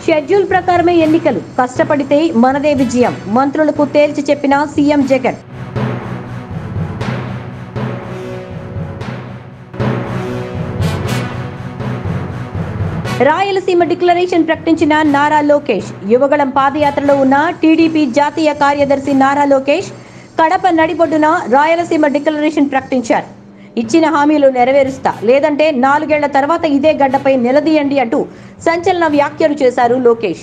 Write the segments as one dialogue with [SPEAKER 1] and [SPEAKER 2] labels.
[SPEAKER 1] schedule ప్రకారమే ఎన్నికలు కష్టపడితే మనదే విజయం మంత్రులకు తేల్చి చెప్పిన సీఎం జగన్ రాయలసీమ డిక్లరేషన్ ప్రకటించిన నారా లోకేష్ యువగళం పాదయాత్రలో ఉన్న టీడీపీ జాతీయ కార్యదర్శి నారా లోకేష్ కడప నడిబొడ్డున రాయలసీమ డిక్లరేషన్ ప్రకటించారు ఇచ్చిన హామీలు నెరవేరుస్తా లేదంటే నాలుగేళ్ల తర్వాత ఇదే గడ్డపై నిలదీయండి అంటూ సంచలన వ్యాఖ్యలు చేశారు లోకేష్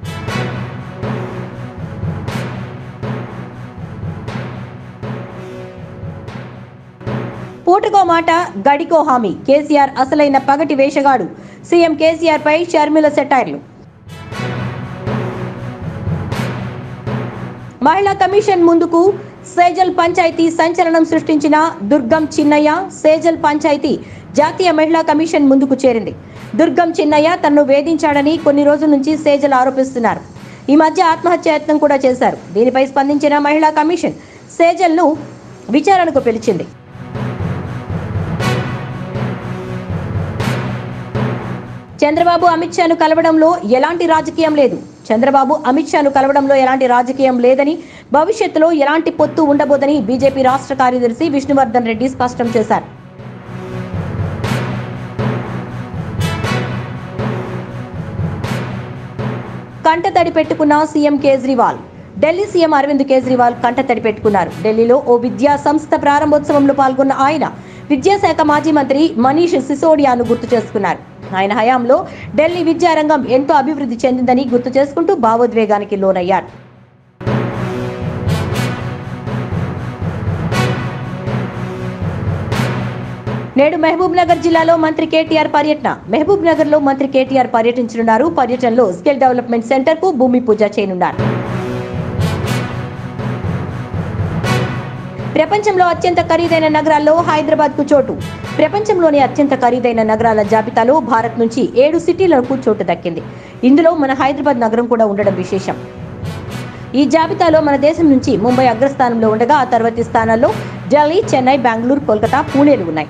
[SPEAKER 1] పూటకో మాట గడికో హామీ కేసీఆర్ అసలైన పగటి వేషగాడు సీఎం కేసీఆర్ పై షర్మిల సెటైర్లు మహిళా కమిషన్ ముందుకు సేజల్ పంచాయతీ సంచలనం సృష్టించిన దుర్గం చిన్నయ్య సేజల్ పంచాయతీ జాతీయ మహిళా కమిషన్ ముందుకు చేరింది దుర్గం చిన్నయ్య తనను వేధించాడని కొన్ని రోజుల నుంచి సేజల్ ఆరోపిస్తున్నారు ఈ మధ్య ఆత్మహత్య యత్నం కూడా చేశారు దీనిపై స్పందించిన మహిళా కమిషన్ సేజల్ను విచారణకు పిలిచింది చంద్రబాబు అమిత్ షాను కలవడంలో ఎలాంటి రాజకీయం లేదు చంద్రబాబు అమిత్ షాను కలవడంలో ఎలాంటి రాజకీయం లేదని భవిష్యత్తులో ఎలాంటి పొత్తు ఉండబోదని బీజేపీ రాష్ట్ర కార్యదర్శి విష్ణువర్ధన్ రెడ్డి స్పష్టం చేశారు కంటతడి పెట్టుకున్న సీఎం కేజ్రీవాల్ ఢిల్లీ సీఎం అరవింద్ కేజ్రీవాల్ కంటతడి పెట్టుకున్నారు ఢిల్లీలో ఓ విద్యా సంస్థ ప్రారంభోత్సవంలో పాల్గొన్న ఆయన విద్యాశాఖ మాజీ మంత్రి మనీష్ సిసోడియాను గుర్తు చేసుకున్నారు ఆయన హయాంలో ఢిల్లీ విద్యారంగం ఎంతో అభివృద్ధి చెందిందని గుర్తు చేసుకుంటూ భావోద్వేగానికి లోనయ్యారు నేడు మహబూబ్ నగర్ జిల్లాలో మంత్రి కేటీఆర్ పర్యటన మహబూబ్ నగర్ లో మంత్రి కేటీఆర్ పర్యటించనున్నారు పర్యటనలో స్కిల్ డెవలప్మెంట్ సెంటర్ కు భూమి పూజ చేయనున్నారు ప్రపంచంలో అత్యంత ఖరీదైన నగరాల్లో హైదరాబాద్ కు చోటు ప్రపంచంలోని అత్యంత ఖరీదైన నగరాల జాబితాలో భారత్ నుంచి ఏడు సిటీలకు చోటు దక్కింది ఇందులో మన హైదరాబాద్ నగరం కూడా ఉండడం విశేషం ఈ జాబితాలో మన దేశం నుంచి ముంబై అగ్రస్థానంలో ఉండగా ఆ తర్వాతి స్థానాల్లో ఢిల్లీ చెన్నై బెంగళూరు కోల్కతా పూణేలు ఉన్నాయి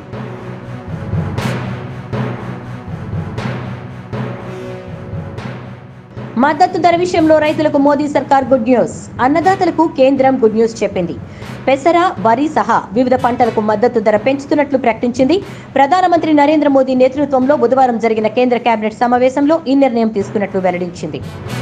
[SPEAKER 1] మద్దతు ధర విషయంలో రైతులకు మోదీ సర్కార్ గుడ్ న్యూస్ అన్నదాతలకు కేంద్రం గుడ్ న్యూస్ చెప్పింది పెసర వరి సహా వివిధ పంటలకు మద్దతు ధర పెంచుతున్నట్లు ప్రకటించింది ప్రధానమంత్రి నరేంద్ర మోదీ నేతృత్వంలో బుధవారం జరిగిన కేంద్ర కేబినెట్ సమావేశంలో ఈ నిర్ణయం తీసుకున్నట్లు వెల్లడించింది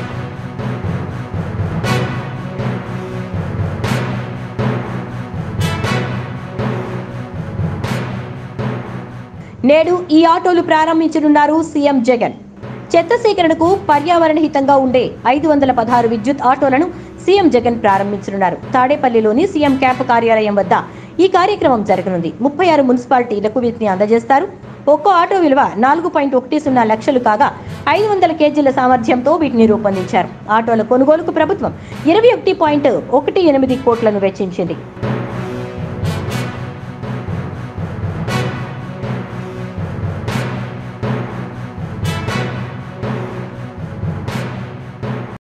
[SPEAKER 1] నేడు ఈ ఆటోలు ప్రారంభించనున్నారు సీఎం జగన్ చెత్త సేకరణకు పర్యావరణ హితంగా ఉండే ఐదు వందల పదహారు విద్యుత్ ఆటోలను సీఎం జగన్ ప్రారంభించనున్నారు తాడేపల్లిలోని సీఎం క్యాంపు కార్యాలయం వద్ద ఈ కార్యక్రమం జరగనుంది ముప్పై ఆరు మున్సిపాలిటీలకు వీటిని అందజేస్తారు ఒక్కో ఆటో విలువ నాలుగు పాయింట్ ఒకటి సున్నా లక్షలు కాగా ఐదు వందల కేజీల సామర్థ్యంతో వీటిని రూపొందించారు ఆటోల కొనుగోలుకు ప్రభుత్వం ఇరవై ఒకటి పాయింట్ ఒకటి ఎనిమిది కోట్లను వెచ్చించింది